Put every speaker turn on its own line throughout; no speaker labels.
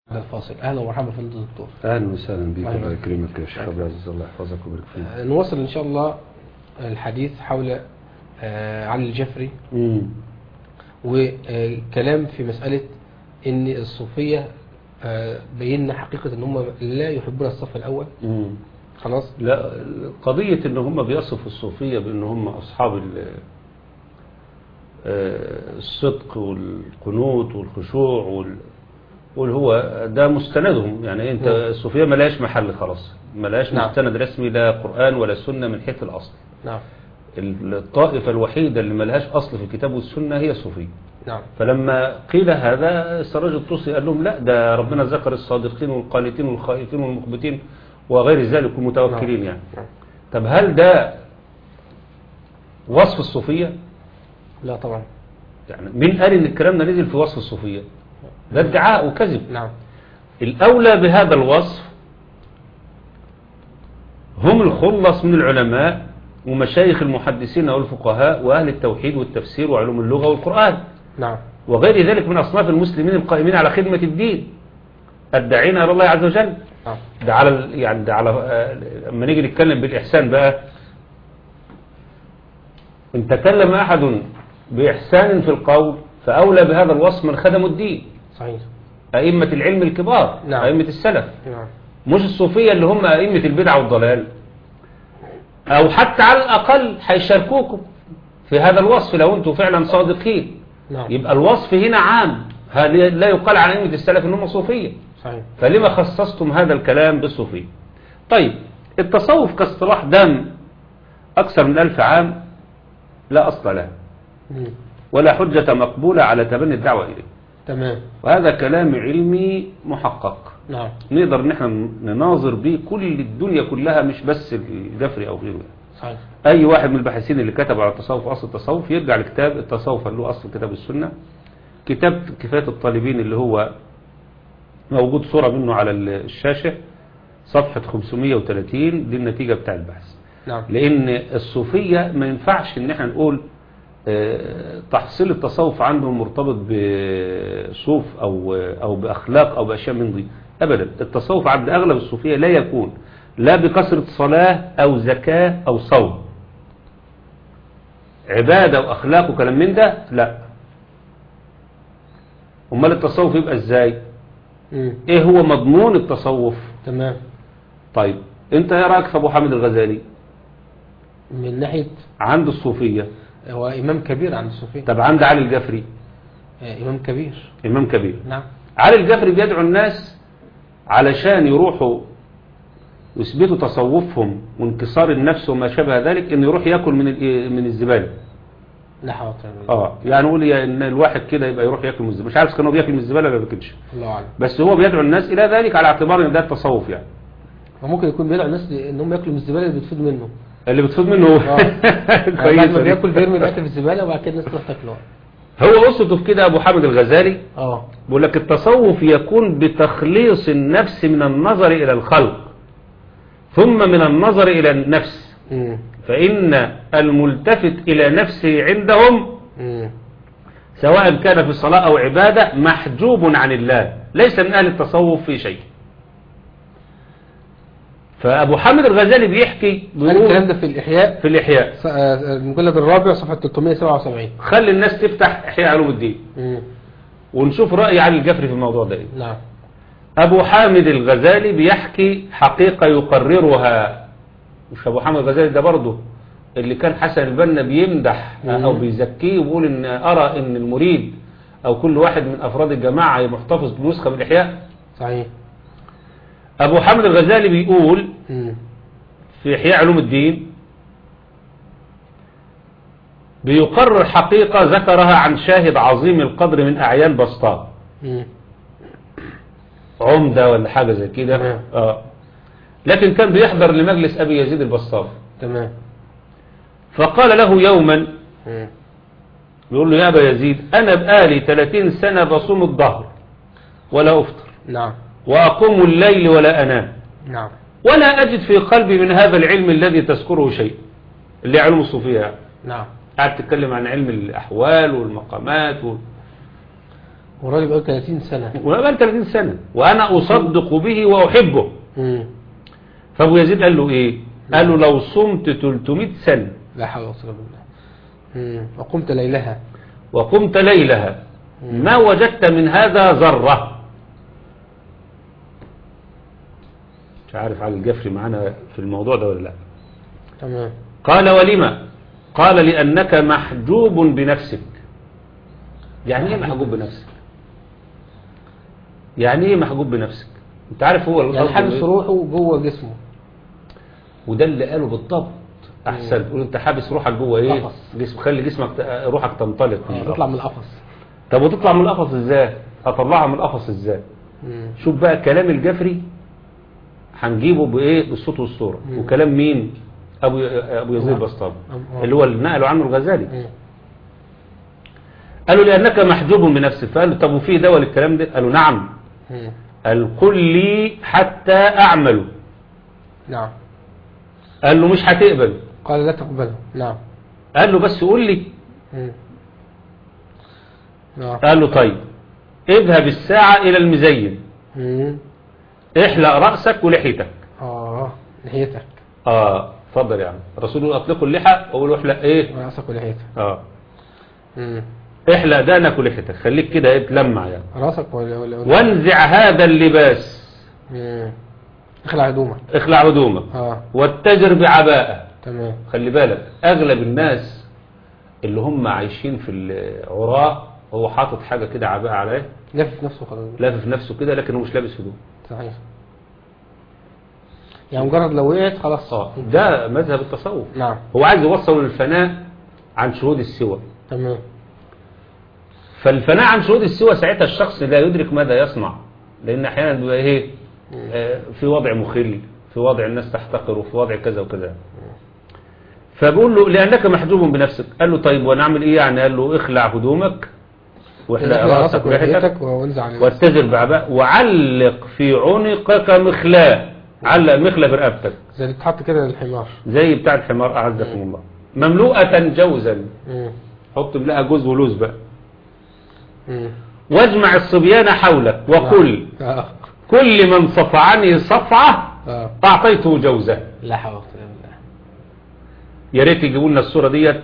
بعد الفاصل اهلا ومرحبا في الدكتور
اهلا وسهلا بك
أهلا.
الله يكرمك يا شيخ عبد العزيز الله يحفظك ويبارك فيك
آه، نواصل ان شاء الله الحديث حول آه، علي الجفري
امم
وكلام في مسألة ان الصوفية آه، بينا حقيقة ان هم لا يحبون الصف الاول
امم
خلاص
لا قضية ان هم بيصفوا الصوفية بان هم اصحاب ال- آه، الصدق والقنوت والخشوع وال واللي هو ده مستندهم يعني انت
نعم.
الصوفية ملاش محل خلاص ملاش
نعم.
مستند رسمي لا قرآن ولا سنة من حيث الاصل
نعم
الطائفة الوحيدة اللي ملهاش اصل في الكتاب والسنة هي الصوفية
نعم
فلما قيل هذا السراج الطوسي قال لهم لا ده ربنا ذكر الصادقين والقانتين والخائفين والمخبتين وغير ذلك والمتوكلين يعني
نعم.
طب هل ده وصف الصوفية
لا طبعا
يعني مين قال ان الكلام ده نزل في وصف الصوفية ده ادعاء وكذب
نعم
الأولى بهذا الوصف هم الخلص من العلماء ومشايخ المحدثين والفقهاء وأهل التوحيد والتفسير وعلوم اللغة والقرآن
نعم
وغير ذلك من أصناف المسلمين القائمين على خدمة الدين الداعين إلى الله عز وجل
نعم
ده على ال- يعني ده على آه، لما نيجي نتكلم بالإحسان بقى إن تكلم أحد بإحسان في القول فأولى بهذا الوصف من خدموا الدين
صحيح
أئمة العلم الكبار
نعم.
أئمة السلف
نعم
مش الصوفية اللي هم أئمة البدع والضلال أو حتى على الأقل هيشاركوكم في هذا الوصف لو أنتم فعلا صادقين
نعم
يبقى الوصف هنا عام هل- لا يقال عن أئمة السلف أنهم صوفية
صحيح
فلما خصصتم هذا الكلام بالصوفية طيب التصوف كاصطلاح دام أكثر من ألف عام لا أصل له
مم.
ولا حجة مقبولة على تبني الدعوة إليه
تمام
وهذا كلام علمي محقق
نعم
نقدر ان احنا نناظر بيه كل الدنيا كلها مش بس الجفري او غيره
صحيح
اي واحد من الباحثين اللي كتب على التصوف اصل التصوف يرجع لكتاب التصوف اللي هو اصل كتاب السنة كتاب كفاية الطالبين اللي هو موجود صورة منه على الشاشة صفحة 530 دي النتيجة بتاع البحث
نعم
لان الصوفية ما ينفعش ان احنا نقول آه، تحصيل التصوف عندهم مرتبط بصوف او او باخلاق او باشياء من دي ابدا التصوف عند اغلب الصوفية لا يكون لا بكثرة صلاة او زكاة او صوم عبادة واخلاق وكلام من ده لا امال التصوف يبقى ازاي
مم.
ايه هو مضمون التصوف
تمام
طيب انت ايه رايك في ابو حامد الغزالي
من ناحية
عند الصوفية
هو إمام كبير عند الصوفية
طب عند علي الجفري
آه، إمام كبير
إمام كبير
نعم
علي الجفري بيدعو الناس علشان يروحوا يثبتوا تصوفهم وانكسار النفس وما شابه ذلك انه يروح ياكل من ال- من الزباله
لا حول ولا قوة إلا بالله.
اه يعني نقول يا ان الواحد كده يبقى يروح ياكل من الزباله مش عارف كان هو بياكل من الزباله ولا ما بياكلش
الله أعلم
بس هو بيدعو الناس الى ذلك على اعتبار ان ده التصوف يعني
وممكن يكون بيدعو الناس إنهم ياكلوا من الزبالة اللي بتفيد منه
اللي بتفيد منه هو
آه. يعني بعد
كويس
ما بياكل بيرمي الأكل في الزبالة وبعد كده الناس تروح تاكله
هو قصته في كده ابو حامد الغزالي
اه
بيقول لك التصوف يكون بتخليص النفس من النظر إلى الخلق ثم من النظر إلى النفس
مم.
فإن الملتفت إلى نفسه عندهم
مم.
سواء كان في الصلاة أو عبادة محجوب عن الله ليس من أهل التصوف في شيء فأبو حامد الغزالي بيحكي
قال الكلام
بيقول
ده في الإحياء
في الإحياء
س- آه، المجلد الرابع صفحة 377
خلي الناس تفتح إحياء علوم الدين
مم.
ونشوف رأي علي الجفري في الموضوع ده إيه.
نعم
أبو حامد الغزالي بيحكي حقيقة يقررها مش أبو حامد الغزالي ده برضه اللي كان حسن البنا بيمدح
مم.
أو بيزكيه ويقول إن أرى إن المريد أو كل واحد من أفراد الجماعة محتفظ بنسخة من الإحياء
صحيح
أبو حامد الغزالي بيقول
مم.
في إحياء علوم الدين بيقرر حقيقة ذكرها عن شاهد عظيم القدر من أعيان بسطام
مم.
عمدة ولا حاجة زي كده
تمام.
آه. لكن كان بيحضر لمجلس أبي يزيد البسطام
تمام
فقال له يوما
مم.
بيقول له يا أبا يزيد أنا بقالي 30 سنة بصوم الظهر ولا أفطر
نعم
وأقوم الليل ولا أنام
نعم
ولا أجد في قلبي من هذا العلم الذي تذكره شيء اللي علم الصوفية يعني.
نعم
قاعد تتكلم عن علم الأحوال والمقامات و...
والراجل بقى 30 سنة
وانا بقى 30 سنة وانا اصدق به واحبه
مم.
فابو يزيد قال له ايه قال له لو صمت 300 سنة
لا حول ولا قوة بالله مم. وقمت ليلها
وقمت ليلها ما وجدت من هذا ذرة مش عارف علي الجفري معانا في الموضوع ده ولا لا
تمام
قال ولما قال لأنك محجوب بنفسك يعني ايه محجوب بنفسك يعني ايه محجوب بنفسك انت عارف هو
يعني
القصد
حابس
إيه؟
روحه جوه جسمه
وده اللي قاله بالضبط احسن تقول انت حابس روحك جوه ايه
قفص.
جسم خلي جسمك ت- روحك تنطلق من
آه،
القفص.
تطلع من القفص
طب وتطلع من القفص ازاي هطلعها من القفص ازاي
مم.
شوف بقى كلام الجفري هنجيبه بايه بالصوت والصوره
مم.
وكلام مين ابو ابو يزيد
نعم.
البسطامي
آه.
اللي هو اللي نقله عنه الغزالي
مم.
قالوا لانك محجوب بنفسك فقال له طب وفي دواء للكلام ده قالوا نعم
مم.
قال قل لي حتى اعمل
نعم
قال له مش هتقبل
قال لا تقبله نعم
قال له بس قول لي
مم. نعم
قال له طيب اذهب الساعة الى المزين
مم.
احلق رأسك ولحيتك
اه لحيتك
اه اتفضل يا عم الرسول يقول اطلقوا اللحى وقول له احلق ايه
راسك ولحيتك
اه
مم.
احلق دقنك ولحيتك خليك كده ايه تلمع يعني
راسك ولا ولا ولا-
وانزع هذا اللباس
مم. اخلع هدومك
اخلع هدومك
اه
واتجر بعباءة
تمام
خلي بالك اغلب الناس اللي هم عايشين في العراة هو حاطط حاجة كده عباءة عليه
لافف نفسه خلاص
لافف نفسه كده لكن هو مش لابس هدوم
صحيح يعني مجرد لو وقعت خلاص
اه ده مذهب التصوف
نعم
هو عايز يوصل للفناء عن شهود السوى
تمام
فالفناء عن شهود السوى ساعتها الشخص لا يدرك ماذا يصنع لان احيانا بيبقى ايه آه، في وضع مخل في وضع الناس تحتقره في وضع كذا وكذا فبقول له لانك محجوب بنفسك قال له طيب ونعمل ايه يعني قال له اخلع هدومك واحلق
اخلع
راسك ولحيتك
ولحيتك وانزع على
واتزر بعباء وعلق في عنقك مخلاء علق مخلة في رقبتك
زي اللي بتحط كده للحمار
زي بتاع الحمار اعزكم الله مملوءة جوزا
مم.
حط ملاها جوز ولوز بقى
مم.
واجمع الصبيان حولك وقل
اه
كل من صفعني صفعة
اه
أعطيته جوزة
لا حول ولا قوة الا بالله
يا ريت يجيبوا لنا الصورة ديت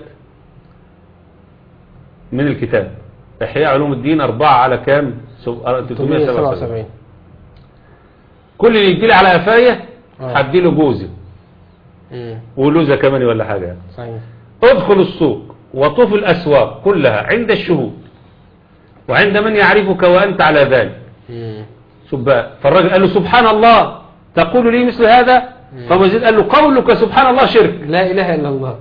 من الكتاب إحياء علوم الدين أربعة على كام؟ سب- آه، 377
377
كل اللي يجي لي على قفايا
آه.
هديله جوزة
مم.
ولوزة كمان ولا حاجة يعني.
صحيح
ادخل السوق وطوف الأسواق كلها عند الشهود وعند من يعرفك وأنت على ذلك
مم.
شوف بقى فالراجل قال له سبحان الله تقول لي مثل هذا فابو يزيد قال له قولك سبحان الله شرك
لا اله الا الله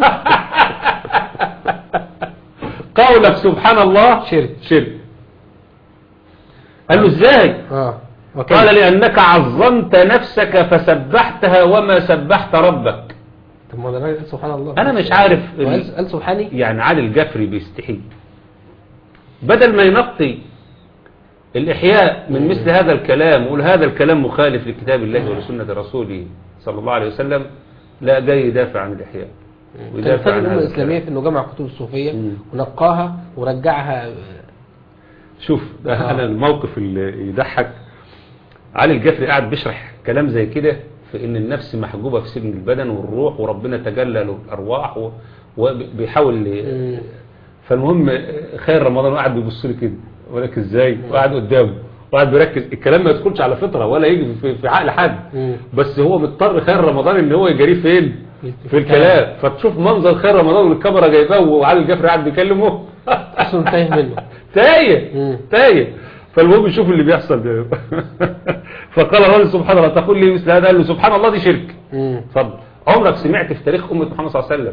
قولك سبحان الله
شرك
شرك قال له ازاي
اه وكيف؟
قال لأنك عظمت نفسك فسبحتها وما سبحت ربك
طب ما ده الراجل قال سبحان الله
أنا مش عارف ال-
وقال قال سبحاني
يعني علي الجفري بيستحي بدل ما ينقي الإحياء من مثل هذا الكلام ويقول هذا الكلام مخالف لكتاب الله ولسنة رسوله صلى الله عليه وسلم لا جاي يدافع عن الإحياء
كان
ويدافع
فاكر
عن
الأمة
هذا
الإسلامية
الكلام.
في إنه جمع كتب الصوفية
مم.
ونقاها ورجعها
شوف ده
آه.
أنا الموقف اللي يضحك علي الجفري قاعد بيشرح كلام زي كده في ان النفس محجوبة في سجن البدن والروح وربنا تجلى له الارواح و- وبيحاول ي-
مم.
فالمهم خير رمضان قاعد بيبص لي كده ولك ازاي وقاعد قدامه وقاعد بيركز الكلام ما يدخلش على فطرة ولا يجي في, في عقل حد
مم.
بس هو مضطر خير رمضان ان هو يجريه فين
في
في الكلام فتشوف منظر خير رمضان والكاميرا جايباه وعلي الجفري قاعد بيكلمه
أصلا تايه منه
تايه
مم.
تايه فالمهم يشوف اللي بيحصل ده فقال الرجل سبحان الله تقول لي مثل هذا قال له سبحان الله دي شرك
مم.
اتفضل عمرك سمعت في تاريخ أمة محمد صلى الله عليه وسلم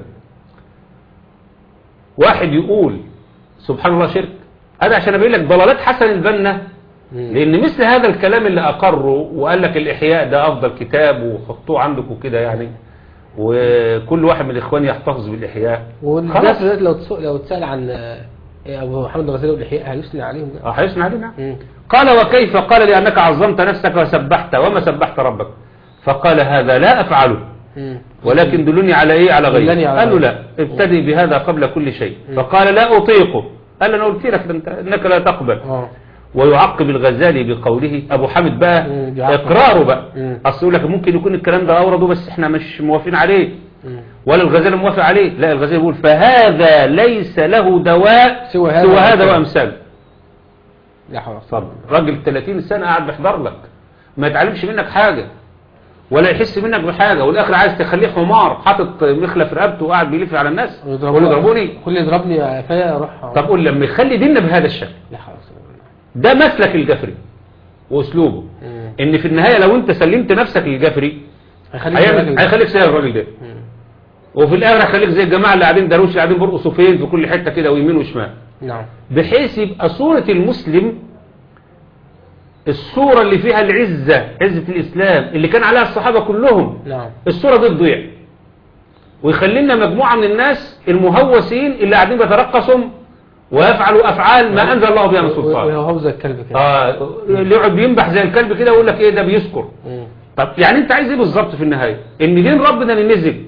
واحد يقول سبحان الله شرك هذا عشان أبين لك ضلالات حسن البنا
مم.
لأن مثل هذا الكلام اللي أقره وقال لك الإحياء ده أفضل كتاب وحطوه عندكم كده يعني وكل واحد من الإخوان يحتفظ بالإحياء
والناس
خلاص
دلوقتي لو تسأل لو تسأل عن آه، أبو محمد الغزالي والإحياء هيثني عليهم
اه هيثني علينا
مم.
قال وكيف قال لأنك عظمت نفسك وسبحت وما سبحت ربك فقال هذا لا أفعله
مم.
ولكن دلني على ايه على
دلني
غيره
على
قال له
غيره.
لا ابتدي بهذا قبل كل شيء فقال لا أطيقه قال انا قلت لك انت انك لا تقبل
اه
ويعقب الغزالي بقوله ابو حامد بقى
مم، بيعقب.
اقراره بقى
مم.
اصل يقول لك ممكن يكون الكلام ده اورده بس احنا مش موافقين عليه
مم.
ولا الغزالي موافق عليه لا الغزالي بيقول فهذا ليس له دواء
سوى هذا
سوى هذا
وأمثاله.
وامثاله
لا حول
اتفضل راجل 30 سنه قاعد بيحضر لك ما يتعلمش منك حاجه ولا يحس منك بحاجه والاخر عايز تخليه حمار حاطط مخله في رقبته وقاعد بيلف على الناس يقول له اضربوني
كل يضربني قفايا اروح
طب قول لما يخلي ديننا بهذا الشكل
لا حول ولا قوة
ده مسلك الجفري واسلوبه
مم.
ان في النهايه لو انت سلمت نفسك للجفري
هيخليك
هيعمل-
راجل.
هيخليك زي الراجل ده
مم.
وفي الاخر هيخليك زي الجماعه اللي قاعدين دروش اللي قاعدين بيرقصوا فين في كل حته كده ويمين وشمال
نعم
بحيث يبقى صورة المسلم الصورة اللي فيها العزة عزة الإسلام اللي كان عليها الصحابة كلهم
نعم
الصورة دي تضيع ويخلي لنا مجموعة من الناس المهوسين اللي قاعدين بيترقصوا ويفعلوا أفعال ما أنزل الله بها من سلطان
وهو زي الكلب كده
آه اللي يقعد بينبح زي الكلب كده ويقول لك إيه ده بيسكر
مم.
طب يعني أنت عايز إيه بالظبط في النهاية إن دين ربنا اللي نزل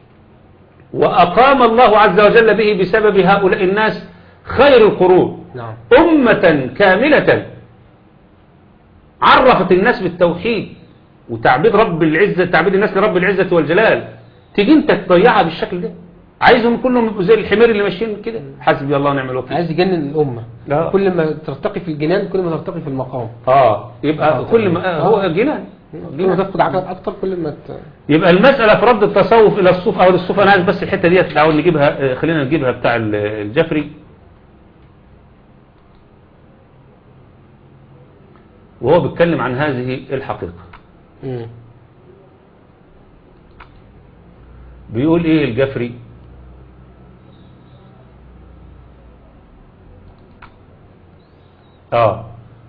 وأقام الله عز وجل به بسبب هؤلاء الناس خير القرون
نعم
أمة كاملة عرفت الناس بالتوحيد وتعبيد رب العزة تعبيد الناس لرب العزة والجلال تيجي انت تضيعها بالشكل ده عايزهم كلهم يبقوا زي الحمير اللي ماشيين كده حسبي الله ونعم الوكيل
عايز يجنن الأمة
لا.
كل ما ترتقي في الجنان كل ما ترتقي في المقام
اه يبقى
آه.
كل ما آه هو جنان
كل ما تفقد عقل أكتر كل ما ت...
يبقى المسألة في رد التصوف إلى الصوف أو للصوف أنا عايز بس الحتة دي تعالوا نجيبها آه، خلينا نجيبها بتاع ال- الجفري وهو بيتكلم عن هذه الحقيقة
مم.
بيقول ايه الجفري اه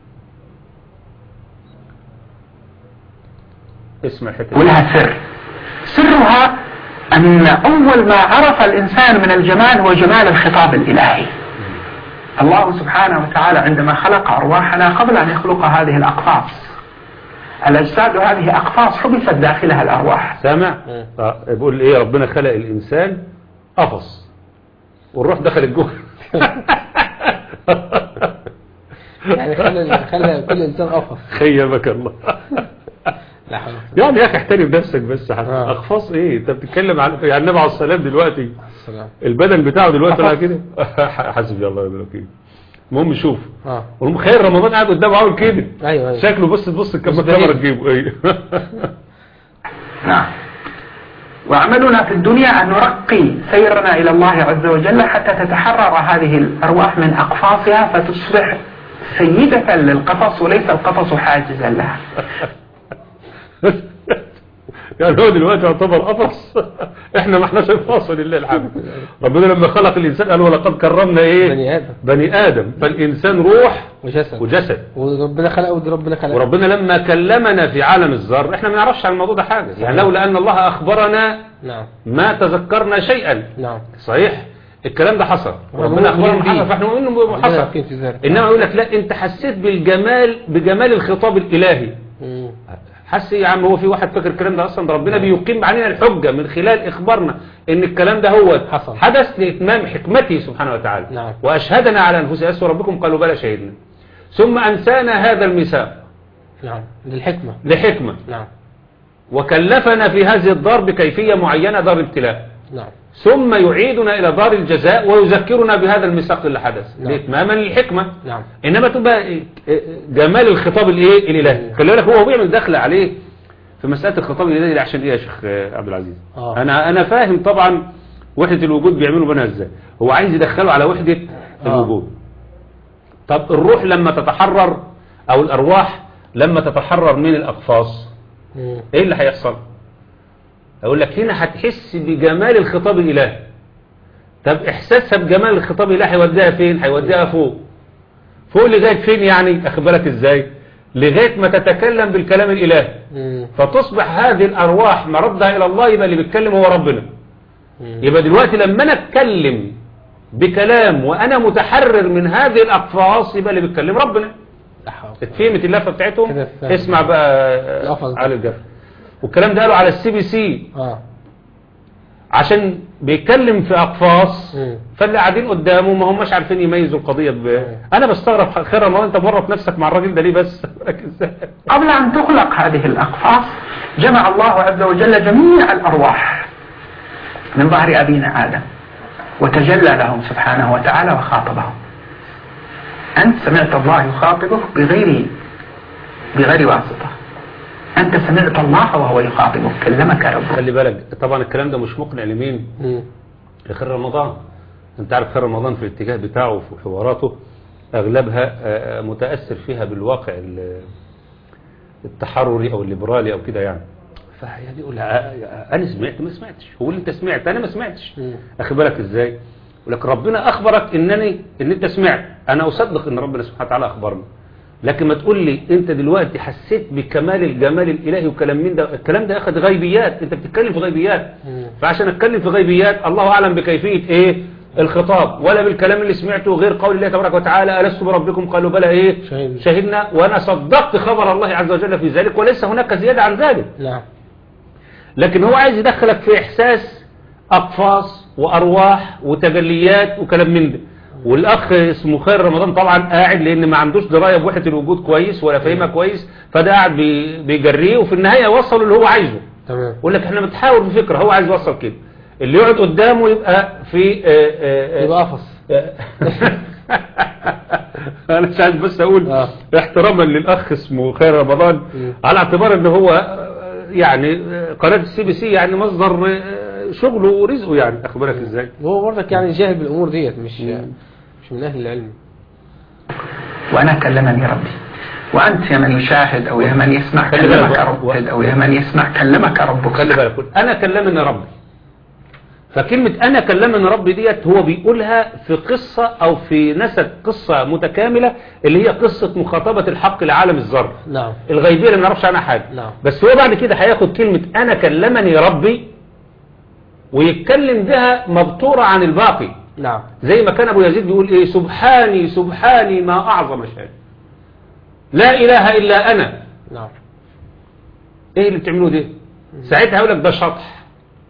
اسمع الحته دي.
ولها سر سرها أن أول ما عرف الإنسان من الجمال هو جمال الخطاب الإلهي الله سبحانه وتعالى عندما خلق أرواحنا قبل أن يخلق هذه الأقفاص الأجساد هذه أقفاص حبست داخلها الأرواح
سامع
مم.
آه بيقول ايه ربنا خلق الانسان قفص والروح دخلت جوه
يعني خلى خلى كل إنسان قفص
خيبك الله
لا حول ولا قوة
يعني يا اخي احترم نفسك بس حتى
آه.
اقفاص ايه انت بتتكلم عن يعني النبي عليه السلام دلوقتي
إلا بالله.
البدن بتاعه دلوقتي طلع
قفص.
كده حسبي الله ونعم الوكيل المهم شوف
اه
والمخير رمضان قاعد قدامه عامل كده
ايوه ايوه
شكله بص تبص كم
مزدهر.
الكاميرا تجيبه ايه
نعم وعملنا في الدنيا أن نرقي سيرنا إلى الله عز وجل حتى تتحرر هذه الأرواح من أقفاصها فتصبح سيدة للقفص وليس القفص حاجزا لها
يعني هو دلوقتي يعتبر قفص احنا ما احناش الفاصل لله الحمد ربنا لما خلق الانسان قال ولقد كرمنا ايه
بني آدم
بني ادم فالانسان روح
وجسد
وجسد
وربنا خلقه ودي ربنا خلقه
وربنا لما كلمنا في عالم الذر احنا ما نعرفش عن الموضوع ده حاجه يعني لولا ان الله اخبرنا
نعم
ما تذكرنا شيئا
نعم
صحيح الكلام ده حصل
ربنا
ربنا اخبرنا
مؤمنين
حصل
بيه.
فاحنا مؤمنين انه
ربنا
حصل
يقين في ذلك
انما يقول لك لا انت حسيت بالجمال بجمال الخطاب الالهي
مم.
حس يا عم هو في واحد فاكر الكلام ده اصلا ده ربنا بيقيم علينا الحجه من خلال اخبارنا ان الكلام ده هو
حصل.
حدث لاتمام حكمته سبحانه وتعالى
نعم.
واشهدنا على انفسنا ألست ربكم قالوا بلى شهدنا ثم انسانا هذا الميثاق
نعم للحكمة
لحكمه
نعم
وكلفنا في هذه الدار بكيفيه معينه دار ابتلاء
نعم
ثم يعيدنا إلى دار الجزاء ويذكرنا بهذا الميثاق اللي حدث
نعم.
إتماما للحكمة
نعم
إنما تبقى جمال الخطاب الإيه الإلهي خلي بالك هو بيعمل دخل عليه في مسألة الخطاب الإلهي دي عشان إيه يا شيخ عبد العزيز
آه.
أنا أنا فاهم طبعا وحدة الوجود بيعملوا بينها إزاي هو عايز يدخله على وحدة
آه.
الوجود طب الروح لما تتحرر أو الأرواح لما تتحرر من الأقفاص
مم.
ايه اللي هيحصل اقول لك هنا هتحس بجمال الخطاب الالهي طب احساسها بجمال الخطاب الالهي هيوديها فين هيوديها فوق فوق لغايه فين يعني اخد بالك ازاي لغايه ما تتكلم بالكلام الالهي
مم.
فتصبح هذه الارواح مردها الى الله يبقى اللي بيتكلم هو ربنا
مم.
يبقى دلوقتي لما انا اتكلم بكلام وانا متحرر من هذه الاقفاص يبقى اللي بيتكلم ربنا
لا حول.
اتفهمت اللفه بتاعتهم
كده فهم.
اسمع بقى
القفص ده.
على الجفر والكلام ده قالوا على السي بي سي
اه
عشان بيتكلم في أقفاص
مم.
فاللي قاعدين قدامه ما هماش عارفين يميزوا القضية ب... أنا بستغرب خير رمضان أنت مرت نفسك مع الراجل ده ليه بس إزاي؟
قبل أن تخلق هذه الأقفاص جمع الله عز وجل جميع الأرواح من ظهر أبينا آدم وتجلى لهم سبحانه وتعالى وخاطبهم أنت سمعت الله يخاطبك بغير بغير واسطة أنت سمعت الله وهو يخاطبك كلمك ربك
خلي بالك طبعا الكلام ده مش مقنع لمين
مم.
لخير رمضان انت عارف خير رمضان في الاتجاه بتاعه وفي حواراته اغلبها آه، آه، متأثر فيها بالواقع ال- التحرري او الليبرالي او كده يعني فهي دي يقول لها، انا سمعت ما سمعتش هو اللي انت سمعت انا ما سمعتش
مم.
اخد بالك ازاي ولكن ربنا اخبرك انني ان انت سمعت انا اصدق ان ربنا سبحانه وتعالى اخبرني لكن ما تقول لي انت دلوقتي حسيت بكمال الجمال الالهي وكلام من ده الكلام ده اخد غيبيات انت بتتكلم في غيبيات
مم.
فعشان اتكلم في غيبيات الله اعلم بكيفيه ايه الخطاب ولا بالكلام اللي سمعته غير قول الله تبارك وتعالى الست بربكم قالوا بلى ايه
شهدنا.
شهدنا وانا صدقت خبر الله عز وجل في ذلك وليس هناك زياده عن ذلك
نعم
لكن هو عايز يدخلك في إحساس أقفاص وأرواح وتجليات وكلام من ده والأخ اسمه خير رمضان طبعا قاعد لأن ما عندوش دراية بوحدة الوجود كويس ولا فاهمها كويس فده قاعد بي- بيجريه وفي النهاية وصل اللي هو عايزه
تمام
يقول لك احنا بنتحاور بفكرة هو عايز يوصل كده اللي يقعد قدامه يبقى في آه، آه، آه،
يبقى قفص
انا مش عايز بس اقول
آه.
احتراما للاخ اسمه خير رمضان
مم.
على اعتبار ان هو آه، يعني آه، قناه السي بي سي يعني مصدر آه، شغله ورزقه يعني اخد بالك ازاي
هو برضك يعني جاهل بالامور ديت مش مش من اهل العلم
وأنا كلمني ربي وأنت يا من يشاهد أو يا من يسمع
خلي بالك
كلمك
و-
ربك أو يا من يسمع كلمك ربك
خلي بالك قول انا كلمني ربي فكلمة انا كلمني ربي ديت هو بيقولها في قصة او في نسق قصة متكاملة اللي هي قصة مخاطبة الحق لعالم الذر
نعم
الغيبية اللي ما نعرفش عنها حاجة
نعم.
بس هو بعد كده هياخد كلمة انا كلمني ربي ويتكلم بها مبتورة عن الباقي
نعم
زي ما كان ابو يزيد بيقول ايه سبحاني سبحاني ما اعظم شيء لا اله الا انا
نعم
ايه اللي بتعملوه ده ساعتها هيقول لك ده شطح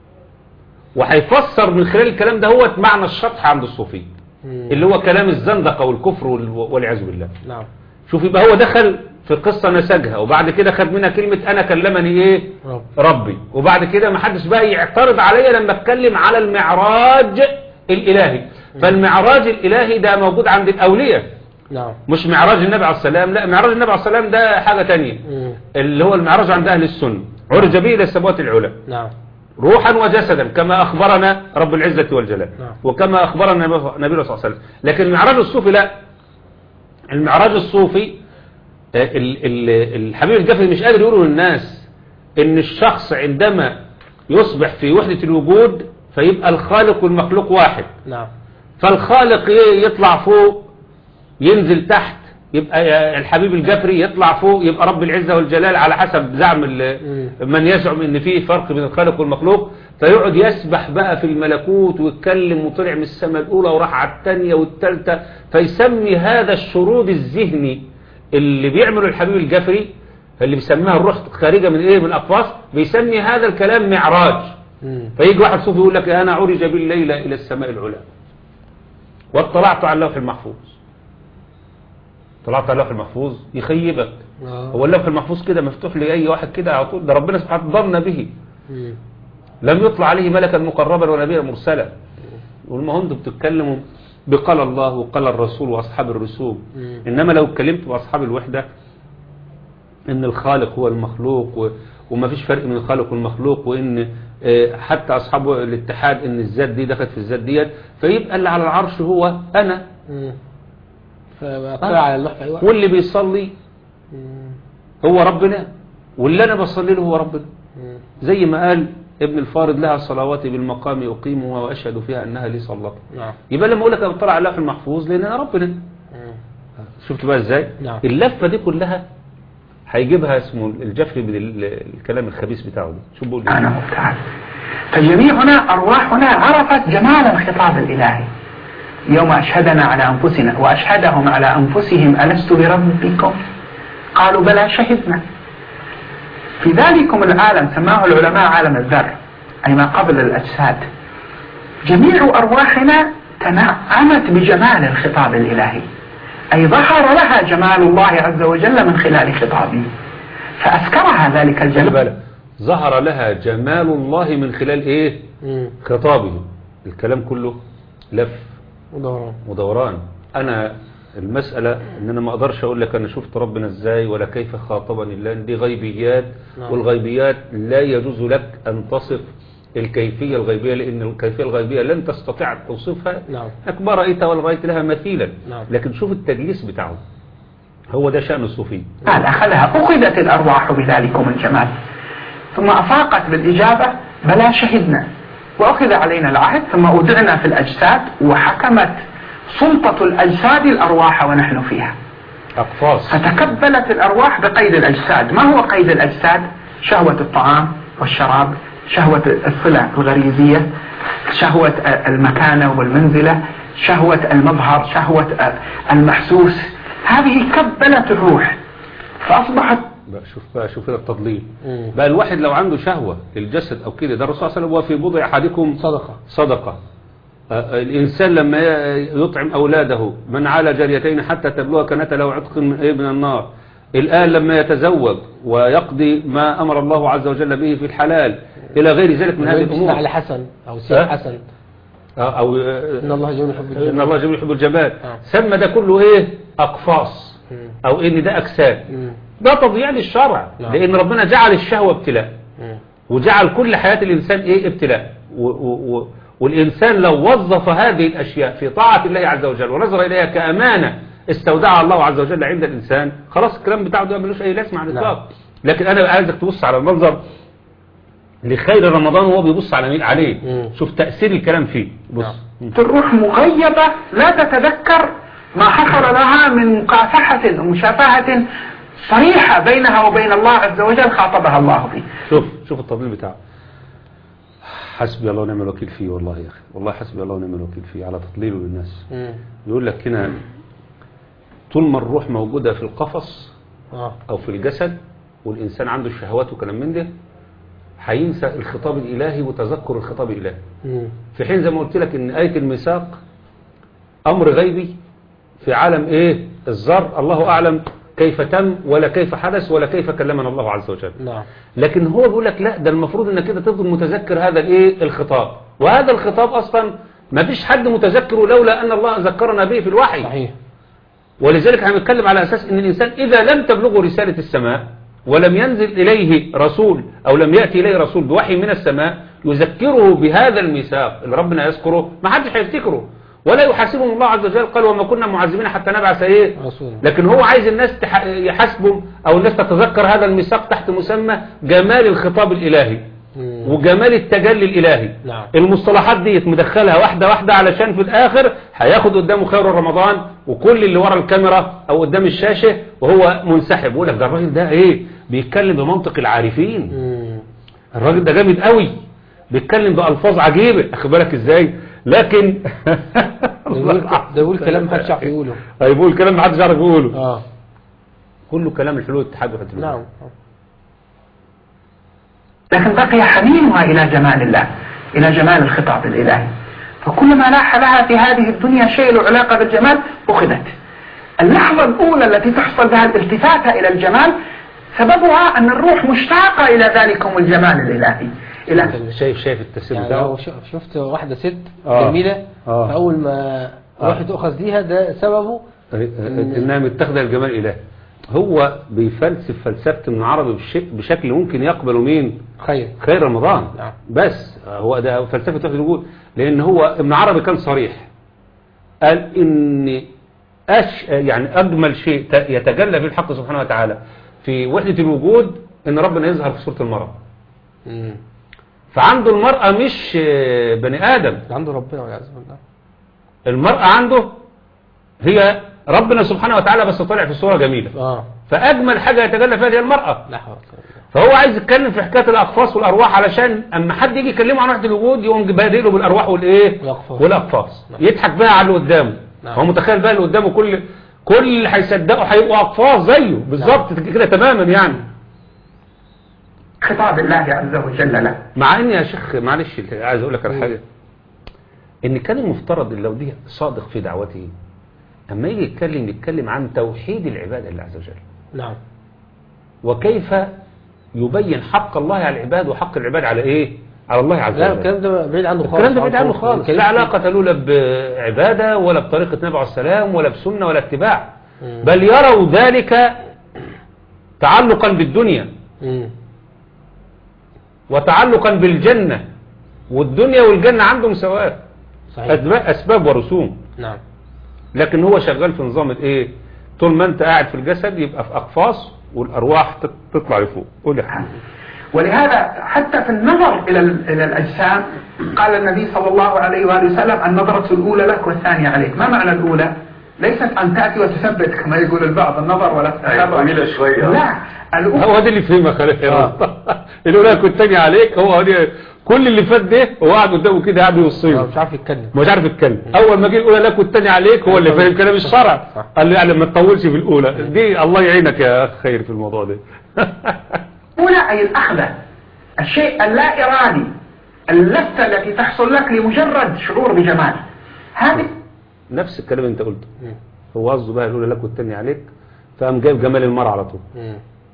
وهيفسر من خلال الكلام ده هو معنى الشطح عند الصوفي
مم.
اللي هو كلام الزندقه والكفر وال- والعياذ بالله
نعم
شوف يبقى هو دخل في القصه نسجها وبعد كده خد منها كلمه انا كلمني ايه
رب
ربي وبعد كده ما حدش بقى يعترض عليا لما اتكلم على المعراج الالهي فالمعراج الالهي ده موجود عند الاولياء
نعم
مش معراج النبي عليه السلام لا معراج النبي عليه السلام ده حاجه تانية
مم.
اللي هو المعراج عند اهل السنه عرج به الى السماوات العلى
نعم
روحا وجسدا كما أخبرنا رب العزة والجلال
نعم.
وكما أخبرنا النبي صلى الله عليه وسلم لكن المعراج الصوفي لا المعراج الصوفي آه، ال- ال- الحبيب الجفري مش قادر يقوله للناس ان الشخص عندما يصبح في وحدة الوجود فيبقى الخالق والمخلوق واحد
نعم
فالخالق ي- يطلع فوق ينزل تحت يبقى الحبيب الجفري يطلع فوق يبقى رب العزة والجلال على حسب زعم ال- من يزعم ان فيه فرق بين الخالق والمخلوق فيقعد يسبح بقى في الملكوت ويتكلم وطلع من السماء الاولى وراح على الثانيه والثالثه فيسمي هذا الشرود الذهني اللي بيعمله الحبيب الجفري اللي بيسميها الروح خارجه من ايه من الاقفاص بيسمي هذا الكلام معراج
مم.
فيجي واحد صوفي يقول لك انا عرج بالليل الى السماء العلى واطلعت على اللوح المحفوظ طلعت على اللوح المحفوظ يخيبك
آه.
هو اللوح المحفوظ كده مفتوح لأي واحد كده على طول ده ربنا سبحانه ضمن به
مم.
لم يطلع عليه ملكا مقربا ونبيا مرسلا يقول ما هو انتوا بتتكلموا بقال الله وقال الرسول واصحاب الرسوم
مم.
انما لو اتكلمت باصحاب الوحده ان الخالق هو المخلوق و... وما فيش فرق من الخالق والمخلوق وان آه، حتى اصحاب الاتحاد ان الذات دي دخلت في الذات ديت فيبقى اللي على العرش هو انا
مم. فبقى على اللوح في اي وقت
واللي بيصلي
مم.
هو ربنا واللي انا بصلي له هو ربنا
مم.
زي ما قال ابن الفارض لها صلواتي بالمقام أقيمها وأشهد فيها أنها لي صلت
نعم
يبقى لما أقول لك أنا بطلع على اللوح المحفوظ لأن أنا ربنا
مم.
شفت بقى إزاي
نعم.
اللفة دي كلها هيجيبها اسمه الجفري من ال- الكلام الخبيث بتاعه ده شوف بقول إيه؟
سبحانه وتعالى فجميعنا أرواحنا عرفت جمال الخطاب الإلهي يوم أشهدنا على أنفسنا وأشهدهم على أنفسهم ألست بربكم قالوا بلى شهدنا في ذلكم العالم سماه العلماء عالم الذر أي ما قبل الأجساد جميع أرواحنا تنعمت بجمال الخطاب الإلهي أي ظهر لها جمال الله عز وجل من خلال خطابه فأسكرها ذلك
خلي
الجمال
بالك ظهر لها جمال الله من خلال ايه
مم.
خطابه الكلام كله لف
ودوران
ودوران انا المسألة ان انا ما اقدرش اقول لك انا شفت ربنا ازاي ولا كيف خاطبني الله دي غيبيات
نعم.
والغيبيات لا يجوز لك ان تصف الكيفية الغيبية لان الكيفية الغيبية لن تستطيع توصفها
نعم
انك ما رأيت ولا رأيت لها مثيلا
نعم.
لكن شوف التجليس بتاعه هو ده شأن الصوفي
قال أخذها أخذت الأرواح بذلكم الجمال ثم أفاقت بالإجابة بلى شهدنا وأخذ علينا العهد ثم أودعنا في الأجساد وحكمت سلطة الأجساد الأرواح ونحن فيها
اقفاص
فتكبلت الأرواح بقيد الأجساد ما هو قيد الأجساد شهوة الطعام والشراب شهوة الصلة الغريزية شهوة المكانة والمنزلة شهوة المظهر شهوة المحسوس هذه كبلت الروح فأصبحت
بقى شوف بقى شوف هنا التضليل
مم.
بقى الواحد لو عنده شهوة للجسد او كده ده الرسول صلى الله عليه وسلم هو في بضع احدكم
صدقة
صدقة آه، الإنسان لما ي- يطعم أولاده من على جريتين حتى تبلغ كانت له عتق من إيه من النار الآن لما يتزوج ويقضي ما أمر الله عز وجل به في الحلال إلى غير ذلك من هذه
بسمع
الأمور
لحسن أو سيد
أه؟
حسن
آه، أو آه،
إن الله جميل يحب
إن
الجمال
الله جميل يحب الجمال
آه.
سمى ده كله إيه أقفاص
مم.
أو إن ده أجساد
مم.
ده تضييع للشرع
نعم.
لأن ربنا جعل الشهوة ابتلاء
مم.
وجعل كل حياة الإنسان إيه ابتلاء و و و والإنسان لو وظف هذه الأشياء في طاعة الله عز وجل ونظر إليها كأمانة استودعها الله عز وجل عند الإنسان خلاص الكلام بتاعه ده ملوش أي لازمة على الإطلاق لكن أنا بقى عايزك تبص على المنظر لخير رمضان وهو بيبص على مين عليه
مم.
شوف تأثير الكلام فيه بص
نعم.
مم.
الروح مغيبة لا تتذكر ما حصل لها من مكافحة ومشافهة صريحة بينها وبين الله عز وجل خاطبها الله به
شوف شوف التضليل بتاعه حسبي الله ونعم الوكيل فيه والله يا أخي والله حسبي الله ونعم الوكيل فيه على تضليله للناس
مم.
يقول لك هنا طول ما الروح موجودة في القفص
آه.
أو في الجسد والإنسان عنده الشهوات وكلام من ده هينسى الخطاب الإلهي وتذكر الخطاب الإلهي
مم.
في حين زي ما قلت لك إن آية الميثاق أمر غيبي في عالم إيه الذر الله أعلم كيف تم ولا كيف حدث ولا كيف كلمنا الله عز وجل
نعم
لكن هو بيقول لك لا ده المفروض انك كده تفضل متذكر هذا الايه الخطاب وهذا الخطاب اصلا ما فيش حد متذكره لولا ان الله ذكرنا به في الوحي
صحيح
ولذلك هنتكلم على أساس أن الإنسان إذا لم تبلغه رسالة السماء ولم ينزل إليه رسول أو لم يأتي إليه رسول بوحي من السماء يذكره بهذا الميثاق اللي ربنا يذكره ما حدش هيفتكره ولا يحاسبهم الله عز وجل قال وما كنا معذبين حتى نبعث إيه
رسول
لكن هو عايز الناس تح- يحاسبهم أو الناس تتذكر هذا الميثاق تحت مسمى جمال الخطاب الإلهي
مم.
وجمال التجلي الإلهي
نعم.
المصطلحات دي مدخلها واحدة واحدة علشان في الآخر هياخد قدامه خير رمضان وكل اللي ورا الكاميرا أو قدام الشاشة وهو منسحب يقول لك ده الراجل ده إيه بيتكلم بمنطق العارفين
مم.
الراجل ده جامد قوي بيتكلم بألفاظ عجيبة أخد بالك إزاي لكن
ده بيقول- ده بيقول كلام محدش يعرف يقوله
هيقول كلام محدش يعرف يقوله
اه
كله كلام الحلول الاتحاد والحلول
نعم
لكن بقي حنينها إلى جمال الله إلى جمال الخطاب الإلهي فكلما لاح لها في هذه الدنيا شيء له علاقة بالجمال أخذت اللحظة الأولى التي تحصل بها الالتفاتة إلى الجمال سببها أن الروح مشتاقة إلى ذلكم الجمال الإلهي إلى
شايف شايف التسير
يعني
بتاعه
لو ش- شفت واحدة ست
آه.
جميلة
آه.
فأول ما
آه.
روح تؤخذ ليها ده سببه
انها متاخده الجمال الالهي هو بيفلسف فلسفه ابن عربي بش- بشكل ممكن يقبله مين
خير
خير رمضان
نعم.
بس هو ده فلسفه وحده الوجود لان هو ابن عربي كان صريح قال ان أش يعني اجمل شيء ت- يتجلى في الحق سبحانه وتعالى في وحده الوجود ان ربنا يظهر في صوره المراه
مم.
فعنده المراه مش آه، بني ادم
ده عنده ربنا والعياذ بالله
المراه عنده هي ربنا سبحانه وتعالى بس طلع في صوره جميله
اه
فأجمل حاجة يتجلى فيها هي المرأة
لا حول ولا قوة إلا
فهو عايز يتكلم في حكاية الأقفاص والأرواح علشان أما حد يجي يكلمه عن وحدة الوجود يقوم بادئ له بالأرواح والإيه
والأقفاص.
والأقفاص
نعم.
يضحك بقى على اللي قدامه
نعم.
هو متخيل بقى اللي قدامه كل كل اللي هيصدقوا هيبقوا أقفاص زيه بالظبط كده تماما يعني
خطاب الله عز وجل له
مع ان يا شيخ معلش عايز اقول لك على حاجه ان كان المفترض إن لو دي صادق في دعوته اما يجي يتكلم يتكلم عن توحيد العباده لله عز وجل
نعم
وكيف يبين حق الله على العباد وحق العباد على ايه على الله عز
لا
وجل
الكلام ده بعيد عنه خالص
الكلام ده بعيد عنه
عن
خالص
الكلام
لا
في-
علاقة له لا بعبادة ولا بطريقة النبي عليه السلام ولا بسنة ولا اتباع
مم.
بل يروا ذلك تعلقا بالدنيا
مم.
وتعلقا بالجنة والدنيا والجنة عندهم سواء
صحيح
أسباب, أسباب ورسوم
نعم
لكن هو شغال في نظام الايه طول ما انت قاعد في الجسد يبقى في أقفاص والأرواح تط- تطلع لفوق قول يا حبيبي
ولهذا حتى في النظر إلى ال- إلى الأجسام قال النبي صلى الله عليه وآله وسلم النظرة الأولى لك والثانية عليك ما معنى الأولى؟ ليست أن تأتي وتثبت كما يقول البعض النظر ولا تتابع
طويلة شوية.
لا الأولى
هو ده اللي فهمها خليل
آه.
الأولى كنت تاني عليك هو دي كل اللي فات ده هو قاعد قدامه كده قاعد
هو
يوصيه
مش عارف يتكلم
مش عارف يتكلم اول ما جه الاولى لك والثاني عليك هو اللي فاهم كلام الشرع
صح.
قال له يعني ما تطولش في الاولى دي الله يعينك يا اخ خير في الموضوع ده
الأولى أي الأخذة الشيء اللا إرادي اللذة التي تحصل لك لمجرد شعور بجمال هذه
نفس الكلام اللي انت قلته
مم.
هو قصده بقى الاولى لك والثاني عليك فقام جايب جمال المرأة على طول
مم.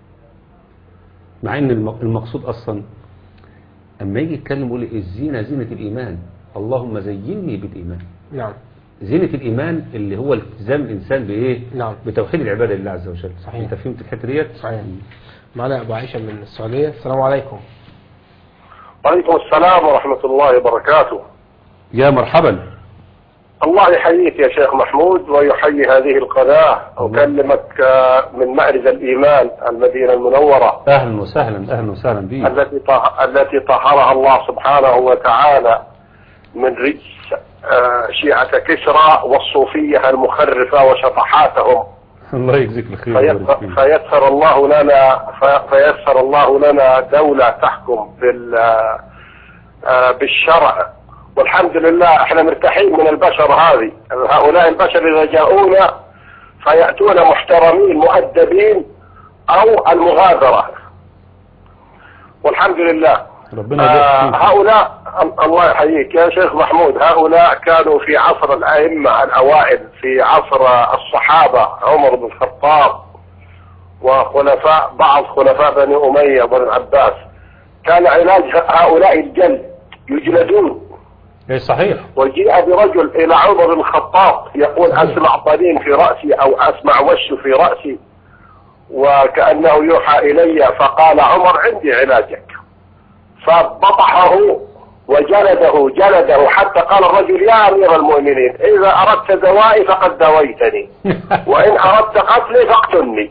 مع ان الم- المقصود اصلا اما يجي يتكلم يقول الزينه زينه الايمان اللهم زينني بالايمان
نعم
زينه الايمان اللي هو التزام الانسان بايه
نعم.
بتوحيد العباده لله عز وجل
صحيح.
انت فهمت الحته ديت
صحيح معنا أبو عائشة من السعودية السلام عليكم
وعليكم السلام ورحمة الله وبركاته
يا مرحبا
الله يحييك يا شيخ محمود ويحيي هذه القناة أكلمك آه، من معرض الإيمان المدينة المنورة
اهلا وسهلا اهلا وسهلا بيك
التي طه- التي طهرها الله سبحانه وتعالى من رجس آه، شيعة كسرى والصوفية المخرفة وشطحاتهم
الله يجزيك الخير
فيسر,
ويبارك فيك.
فيسر الله لنا في- فيسر الله لنا دولة تحكم بال آه، بالشرع والحمد لله احنا مرتاحين من البشر هذه هؤلاء البشر اذا جاءونا فيأتون محترمين مؤدبين او المغادرة والحمد لله
ربنا
آه
يبارك فيك.
هؤلاء الله يحييك يا شيخ محمود هؤلاء كانوا في عصر الأئمة الأوائل في عصر الصحابة عمر بن الخطاب وخلفاء بعض خلفاء بني أمية بن العباس كان علاج هؤلاء الجلد يجلدون
ايه صحيح
وجيء برجل إلى عمر بن الخطاب يقول أسمع طنين في رأسي أو أسمع وش في رأسي وكأنه يوحى إلي فقال عمر عندي علاجك فبطحه وجلده جلده حتى قال الرجل يا أمير المؤمنين إذا أردت دوائي فقد دويتني وإن أردت قتلي فاقتلني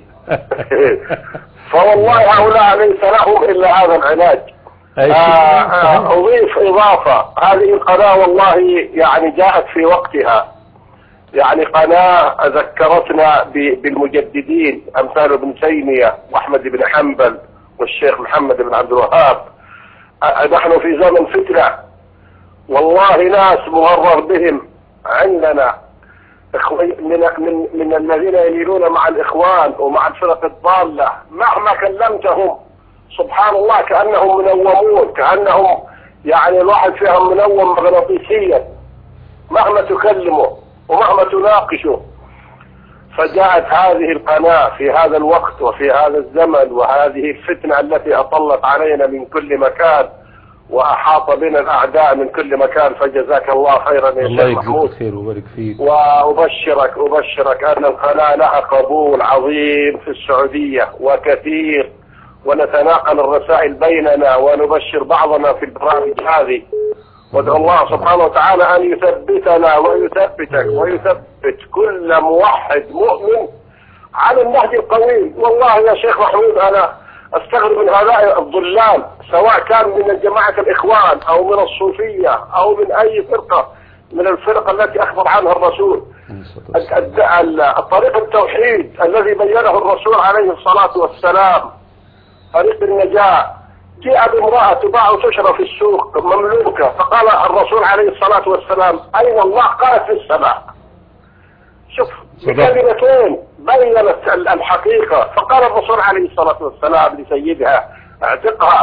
فوالله هؤلاء ليس لهم إلا هذا العلاج
أي
آه،
شيء.
آه، أضيف إضافة هذه القناة والله يعني جاءت في وقتها يعني قناة ذكرتنا ب- بالمجددين أمثال ابن تيمية وأحمد بن حنبل والشيخ محمد بن عبد الوهاب آه، نحن في زمن فتنة والله ناس مغرر بهم عندنا إخوي- من من من الذين يميلون مع الإخوان ومع الفرق الضالة مهما كلمتهم سبحان الله كأنهم منومون كأنهم يعني الواحد فيهم منوم مغناطيسيا مهما تكلمه ومهما تناقشه فجاءت هذه القناة في هذا الوقت وفي هذا الزمن وهذه الفتنة التي أطلت علينا من كل مكان وأحاط بنا الأعداء من كل مكان فجزاك الله خيرا يا
الله
شيخ
يجزيك
محمود
الخير ويبارك فيك
وأبشرك أبشرك أن القناة لها قبول عظيم في السعودية وكثير ونتناقل الرسائل بيننا ونبشر بعضنا في البرامج هذه وادعو الله سبحانه وتعالى أن يثبتنا ويثبتك ويثبت كل موحد مؤمن على النهج القويم والله يا شيخ محمود أنا استغرب من هؤلاء الضلال سواء كان من جماعة الإخوان أو من الصوفية أو من أي فرقة من الفرق التي أخبر عنها الرسول الد- الد- الطريق التوحيد الذي بينه الرسول عليه الصلاة والسلام طريق النجاة جاء بامرأة تباع وتشرى في السوق مملوكة فقال الرسول عليه الصلاة والسلام أين الله قالت في السماء شوف
صدق.
بكلمتين بينت ال- الحقيقة فقال الرسول عليه الصلاة والسلام لسيدها اعتقها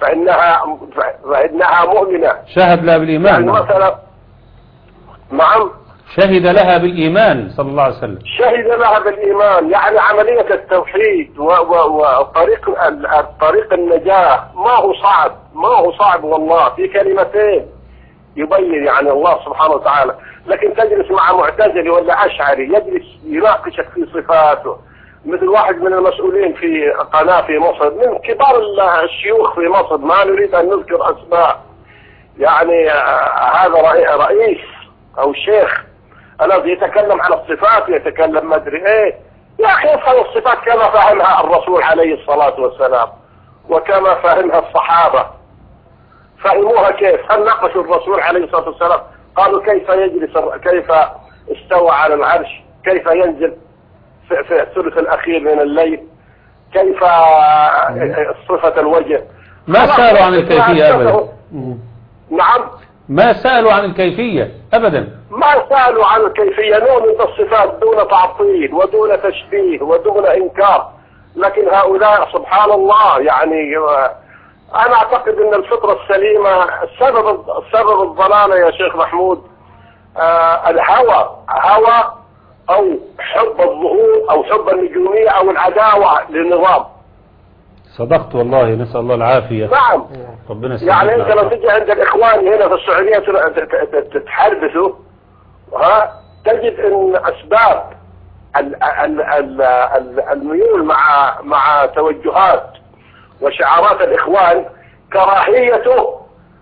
فإنها فإنها مؤمنة
شهد لها
يعني
بالإيمان
مثلا نعم
شهد لها بالإيمان صلى الله عليه وسلم
شهد لها بالإيمان يعني عملية التوحيد و- و- وطريق ال- طريق النجاة ما هو صعب ما هو صعب والله في كلمتين يبين يعني الله سبحانه وتعالى لكن تجلس مع معتزلي ولا أشعري يجلس يناقشك في صفاته مثل واحد من المسؤولين في قناة في مصر من كبار ال- الشيوخ في مصر ما نريد أن نذكر أسماء يعني آه، هذا رئي- رئيس أو شيخ الذي يتكلم عن الصفات ويتكلم ما ادري ايه يا اخي افهم الصفات كما فهمها الرسول عليه الصلاة والسلام وكما فهمها الصحابة فهموها كيف هل ناقشوا الرسول عليه الصلاة والسلام قالوا كيف يجلس الر- كيف استوى على العرش كيف ينزل في, في الثلث الاخير من الليل كيف صفة الوجه
ما
خلاص،
سألوا عن الكيفية أبدا
أثبتوا. نعم
ما سألوا عن الكيفية أبدا
ما سألوا عن الكيفية نؤمن بالصفات دون تعطيل ودون تشبيه ودون إنكار لكن هؤلاء سبحان الله يعني آه، أنا أعتقد أن الفطرة السليمة السبب السبب الضلالة يا شيخ محمود آه، الهوى هوى أو حب الظهور أو حب النجومية أو العداوة للنظام
صدقت والله نسأل الله العافية
نعم
ربنا يسلمك
يعني انت لو تجي عند الاخوان هنا في السعوديه تر- ت- ت- تتحربثوا ها تجد ان اسباب ال- ال- ال- ال- الميول مع مع توجهات وشعارات الاخوان كراهيته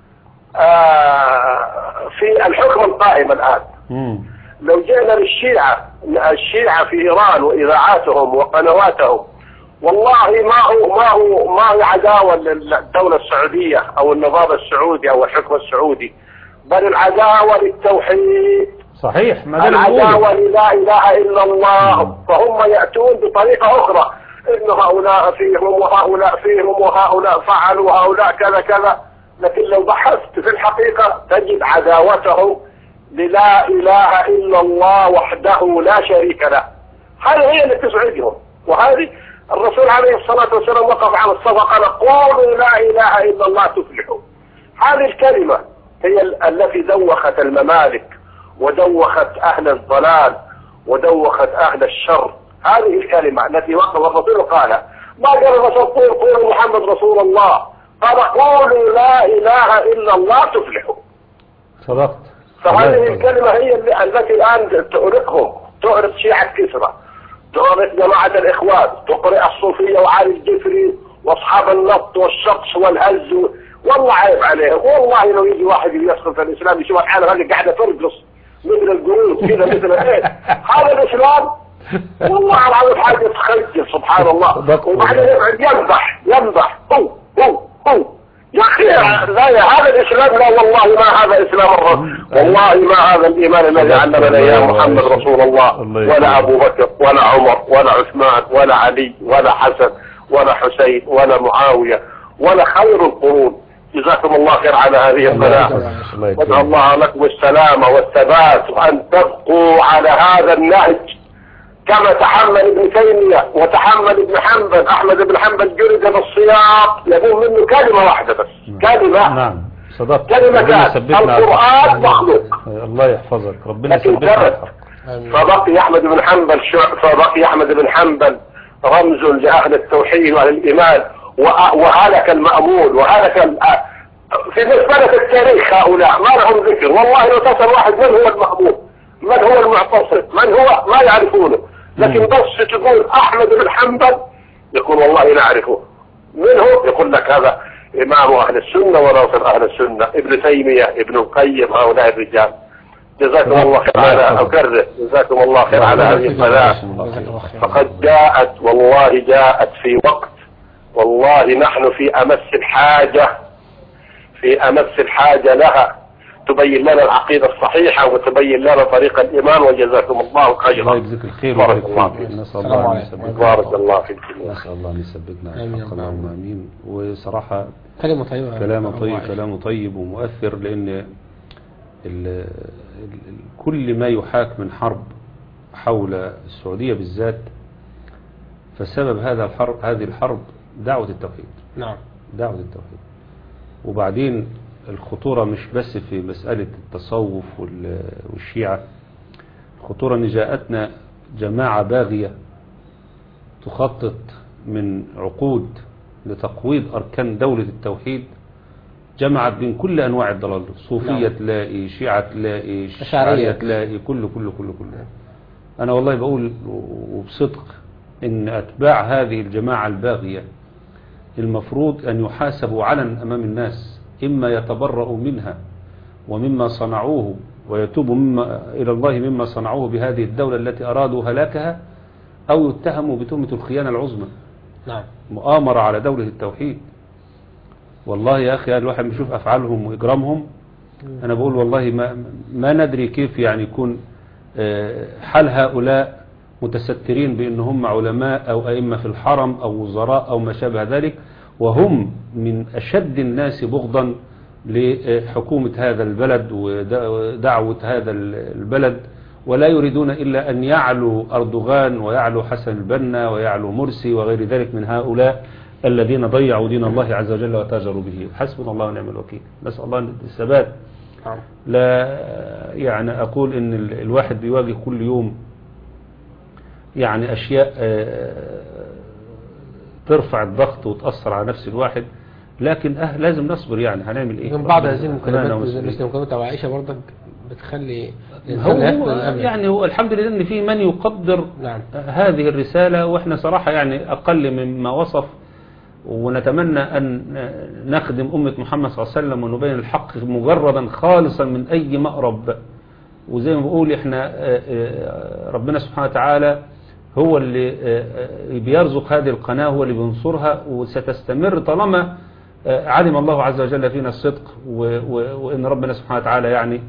آه، في الحكم القائم الان
مم.
لو جئنا للشيعة الشيعة في إيران وإذاعاتهم وقنواتهم والله ما هو ما هو ما هو عداوة للدولة السعودية أو النظام السعودي أو الحكم السعودي بل العداوة للتوحيد
صحيح ما ده اللي
العداوة
بنقوله.
للا إله إلا الله فهم يأتون بطريقة أخرى إن هؤلاء فيهم وهؤلاء فيهم وهؤلاء فعلوا وهؤلاء كذا كذا لكن لو بحثت في الحقيقة تجد عداوتهم للا إله إلا الله وحده لا شريك له هذه هي اللي تسعدهم وهذه الرسول عليه الصلاة والسلام وقف على الصفا قال قولوا لا إله إلا الله تفلحوا هذه الكلمة هي ال- التي دوخت الممالك ودوخت أهل الضلال ودوخت أهل الشر هذه الكلمة التي وقف الرسول قالها ما قال الرسول قول قولوا محمد رسول الله قال قولوا لا إله إلا الله تفلحوا
صدقت
فهذه
الله يحفظك.
الكلمة هي اللي- التي الآن تؤرقهم تؤرق شيعة كسرى تؤرق جماعة الإخوان تقرئ الصوفية وعلي الجفري وأصحاب النط والشخص والهز و- والله عيب عليهم والله لو يجي واحد يدخل في الإسلام يشوف الحالة هذه قاعدة ترقص مثل القرود كذا مثل ايه هذا الإسلام والله العظيم حاجة تخجل سبحان الله
صدقت.
وبعدين يقعد يمدح يمدح هو هو هو يا اخي لا يا هذا الاسلام لا والله ما هذا اسلام الرسول والله ما هذا الايمان الذي علمنا اياه محمد رسول الله
الله
ولا
يسلمك.
ابو بكر ولا عمر ولا عثمان ولا علي ولا حسن ولا حسين ولا معاويه ولا خير القرون جزاكم الله خير على هذه القناه
الله يكرمك.
وادعو الله لكم السلامه والثبات وان تبقوا على هذا النهج كما تحمل ابن تيمية وتحمل ابن حنبل احمد بن حنبل جلد بالصياط يقول منه كلمة واحدة بس كلمة
نعم صدقت
كلمة
ربنا
كان
يثبتنا على
القرآن
الحق.
مخلوق
الله يحفظك ربنا
لكن
يثبتنا على
كانت
الحق
آمين.
فبقي احمد بن حنبل شع- فبقي احمد بن حنبل رمز لاهل التوحيد واهل الايمان وأ- وهلك المأمون وهلك ال- في مسألة التاريخ هؤلاء ما لهم ذكر والله لو تسأل واحد من هو المأمون من هو المعتصم من هو ما يعرفونه لكن بس تقول احمد بن حنبل يقول والله نعرفه من هو يقول لك هذا امام اهل السنة وناصر اهل السنة ابن تيمية ابن القيم هؤلاء الرجال جزاكم الله خير على اكرر جزاكم الله خير على هذه القناة
جزاك الله خير.
فقد جاءت والله جاءت في وقت والله نحن في امس الحاجة في امس الحاجة لها تبين لنا العقيدة الصحيحة وتبين لنا طريق الايمان وجزاكم الله
الله
خيرا
يجزيك الخير
بارك
ويبارك
الله
فيك
فيك.
نسأل
السلام
الله أن
عليكم.
يثبتنا
بارك الله فيك
نسأل الله أن يثبتنا على
آمين يا
الحق
رب
اللهم
العالمين.
آمين وصراحة
كلمة طيبة
كلامه طيب
الله
كلامه طيب ومؤثر لأن ال ال ال كل ما يحاك من حرب حول السعودية بالذات فسبب هذا الحرب هذه الحرب دعوة التوحيد
نعم
دعوة التوحيد وبعدين الخطورة مش بس في مسألة التصوف وال- والشيعة الخطورة ان جاءتنا جماعة باغية تخطط من عقود لتقويض أركان دولة التوحيد جمعت بين كل أنواع الضلال صوفية
نعم.
تلاقي شيعة تلاقي
أشعرية.
شعرية تلاقي كله كله كله كله أنا والله بقول وبصدق إن أتباع هذه الجماعة الباغية المفروض أن يحاسبوا علنا أمام الناس إما يتبرأوا منها ومما صنعوه ويتوبوا مما إلى الله مما صنعوه بهذه الدولة التي أرادوا هلاكها أو يتهموا بتهمة الخيانة العظمى
نعم
مؤامرة على دولة التوحيد والله يا أخي الواحد بيشوف أفعالهم وإجرامهم أنا بقول والله ما, ما ندري كيف يعني يكون آه، حال هؤلاء متسترين بأن هم علماء أو أئمة في الحرم أو وزراء أو ما شابه ذلك وهم من أشد الناس بغضا لحكومة هذا البلد ودعوة هذا البلد ولا يريدون إلا أن يعلو أردوغان ويعلو حسن البنا ويعلو مرسي وغير ذلك من هؤلاء الذين ضيعوا دين الله عز وجل وتاجروا به حسبنا الله ونعم الوكيل نسأل الله الثبات
نعم
لا يعني أقول إن ال- الواحد بيواجه كل يوم يعني أشياء آه، ترفع الضغط وتأثر على نفس الواحد لكن أه لازم نصبر يعني هنعمل إيه
من بعض
ربنا
هذه
يرزقنا
المكالمات
ومسؤولين.
مثل مكالمة أبو عائشة برضك بتخلي
هو
الإنسان
هو
يفقد الأمل
يعني هو الحمد لله ان في من يقدر
نعم
هذه الرسالة واحنا صراحة يعني اقل مما وصف ونتمنى ان نخدم امة محمد صلى الله عليه وسلم ونبين الحق مجردا خالصا من اي مأرب وزي ما بقول احنا آه، آه، ربنا سبحانه وتعالى هو اللي آه، آه، بيرزق هذه القناة هو اللي بينصرها وستستمر طالما آه، علم الله عز وجل فينا الصدق و- و- وان ربنا سبحانه وتعالى يعني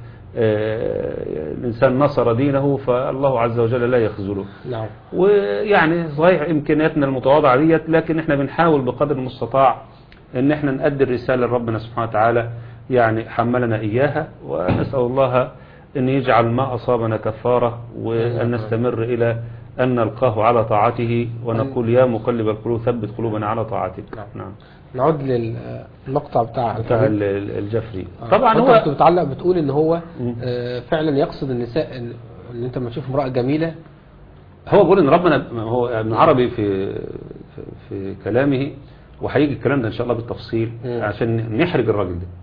آه، الانسان نصر دينه فالله عز وجل لا يخذله
نعم
ويعني صحيح امكانياتنا المتواضعه ديت لكن احنا بنحاول بقدر المستطاع ان احنا نؤدي الرساله لربنا سبحانه وتعالى يعني حملنا اياها ونسال الله ان يجعل ما اصابنا كفاره وان نستمر الى ان نلقاه على طاعته ونقول يا مقلب القلوب ثبت قلوبنا على طاعتك
نعم.
نعم
نعود للمقطع بتاع
بتاع
الحديث.
ال- ال- الجفري
آه.
طبعا
وأنت
هو
كنت بتعلق بتقول ان هو
مم.
آه، فعلا يقصد النساء ان إن انت لما تشوف امرأة جميلة
هو بيقول ان ربنا هو ابن عربي في في, في كلامه وهيجي الكلام ده ان شاء الله بالتفصيل
مم.
عشان نحرج الراجل ده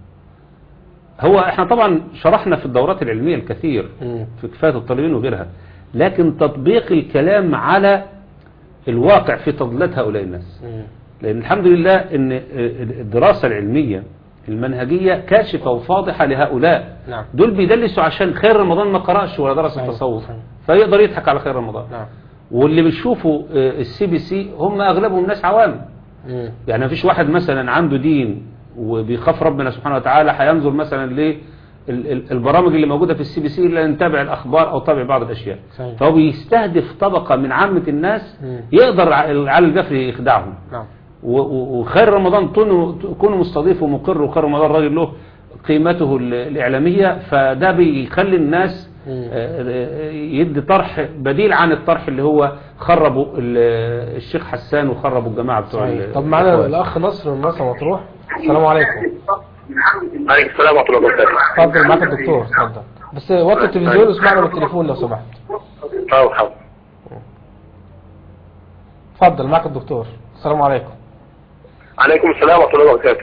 هو احنا طبعا شرحنا في الدورات العلمية الكثير
مم.
في كفاية الطالبين وغيرها لكن تطبيق الكلام على الواقع في تضليلات هؤلاء الناس
مم.
لأن الحمد لله أن الدراسة العلمية المنهجية كاشفة وفاضحة لهؤلاء
نعم
دول بيدلسوا عشان خير رمضان ما قرأش ولا درس
صحيح،
التصوف
صحيح.
فيقدر يضحك على خير رمضان
نعم
واللي بيشوفوا السي بي سي هم أغلبهم ناس عوام
مم.
يعني مفيش واحد مثلا عنده دين وبيخاف ربنا سبحانه وتعالى هينظر مثلا ل البرامج اللي موجودة في السي بي سي إلا نتابع الأخبار أو تابع بعض الأشياء
صحيح.
فهو بيستهدف طبقة من عامة الناس
مم.
يقدر على الجفري يخدعهم
نعم
و- و- وخير رمضان كونه كونه مستضيف ومقر وخير رمضان راجل له قيمته ال- الإعلامية فده بيخلي الناس
مم.
آه، آه، يدي طرح بديل عن الطرح اللي هو خربوا ال- الشيخ حسان وخربوا الجماعة بتوع
صحيح
ال-
طب معنا
الإخوان.
الأخ نصر من مرسى مطروح السلام عليكم
عليكم السلام ورحمة الله وبركاته
اتفضل معاك الدكتور اتفضل بس وطي التلفزيون واسمعنا من التليفون لو سمحت
طيب حاضر
اتفضل معاك الدكتور السلام عليكم
عليكم السلام ورحمة الله وبركاته